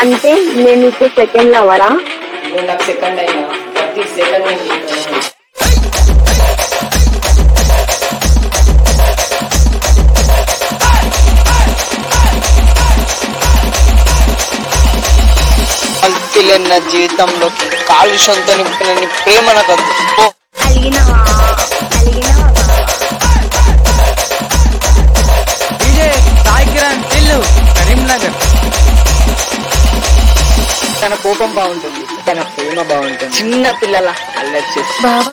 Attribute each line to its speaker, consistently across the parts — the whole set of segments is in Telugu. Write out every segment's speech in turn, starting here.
Speaker 1: అంటే నేను నీకు సెకండ్ లవరా
Speaker 2: నువ్వు నాకు సెకండ్ అయినా ప్రతి సెకండ్ నేను నీతోనే ఉంటా.
Speaker 3: తెలియని నా జీవితంలో కాలుష్యంతో నింపిన నీ ప్రేమ నాకు వద్దు. పో.
Speaker 1: అలిగినవా అలిగినవా
Speaker 4: డీజే సాయి కిరణ్ ఇల్లు కరీంనగర్
Speaker 3: తన కోపం బాగుంటుంది తన ప్రేమ బాగుంటుంది చిన్న పిల్లల అల్లరి చేసి
Speaker 1: బాబా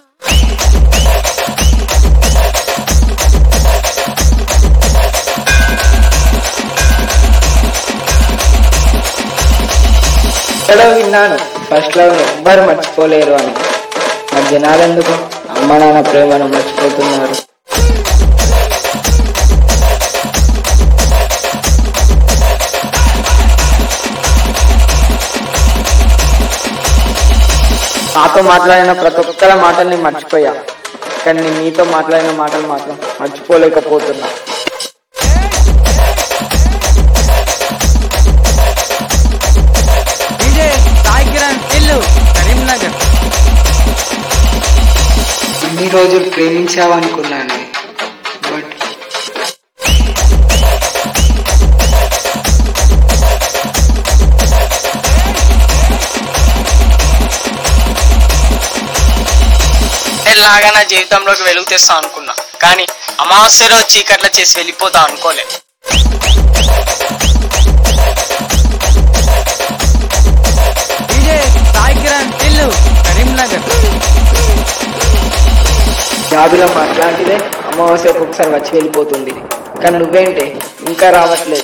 Speaker 3: ఎక్కడో విన్నాను ఫస్ట్ లవ్ ఎవ్వరు మర్చిపోలేరు అని మరి జనాలెందుకు అమ్మ నాన్న ప్రేమను మర్చిపోతున్నారు నాతో మాట్లాడిన ప్రతి ఒక్కరి మాటల్ని మర్చిపోయా కానీ నేను నీతో మాట్లాడిన మాటలు మాత్రం మర్చిపోలేకపోతున్నా
Speaker 4: డీజే సాయి కిరణ్ ఇల్లు కరీంనగర్
Speaker 3: అన్ని రోజులు ప్రేమించావనుకున్నాను బట్
Speaker 5: లాగా నా జీవితంలోకి వెలుగు తెస్తా అనుకున్నా కానీ అమావాస్య రోజు చీకట్ల చేసి వెళ్ళిపోతా అనుకోలే
Speaker 4: డీజే సాయి కిరణ్ ఇల్లు కరీంనగర్
Speaker 3: జాబిలో అట్లాంటిదే అమావాస్య ఒక్కొక్కసారి వచ్చి వెళ్ళిపోతుంది కానీ నువ్వేంటి ఇంకా రావట్లేదు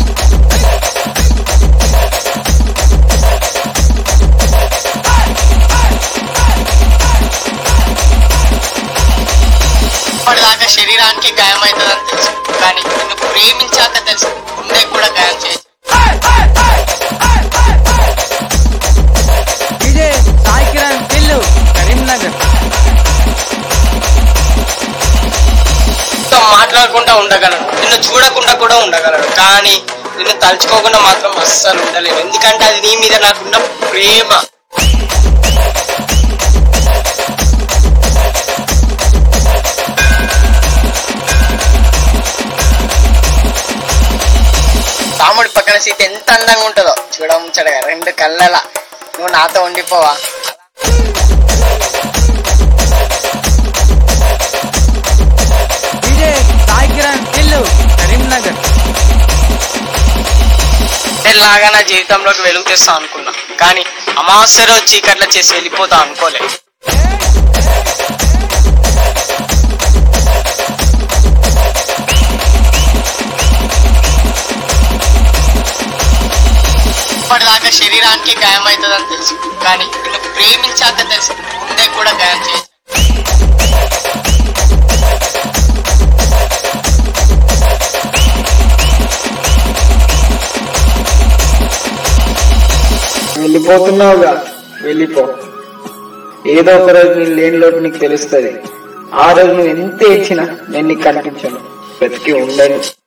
Speaker 5: ఇప్పటిదాకా శరీరానికి గాయం అవుతుందని తెలుసు కానీ నిన్ను ప్రేమించాక తెలుసు గుండె కూడా గాయం చేయొచ్చు
Speaker 4: డీజే సాయి కిరణ్ ఇల్లు కరీంనగర్
Speaker 5: నీతో మాట్లాడకుండా ఉండగలను నిన్ను చూడకుండా కూడా ఉండగలను కానీ నిన్ను తలుచుకోకుండా మాత్రం అస్సలు ఉండలేను ఎందుకంటే అది నీ మీద నాకున్న ప్రేమ రాముడి పక్కన సీత ఎంత అందంగా ఉంటుందో చూడముచ్చడగా రెండు కళ్ళల నువ్వు నాతో ఉండిపోవా
Speaker 4: డీజే సాయి కిరణ్ ఇల్లు కరీంనగర్
Speaker 5: లాగా నా జీవితంలోకి వెలుగు తెస్తా అనుకున్నా కానీ అమావాస్య రోజు చీకట్ల చేసి వెళ్ళిపోతా అనుకోలే ఇప్పటిదాకా శరీరానికి గాయం అవుతుందని తెలుసు కానీ నిన్ను ప్రేమించాక తెలుసు గుండె కూడా గాయం చేయొచ్చు
Speaker 3: వెళ్ళిపోతున్నావుగా వెళ్ళిపో ఏదో ఒక రోజు నీ లేని లోటు నీకు తెలుస్తుంది ఆ రోజు నువ్వు ఎంత ఇచ్చినా నేను నీకు కనిపించను బ్రతికి ఉండను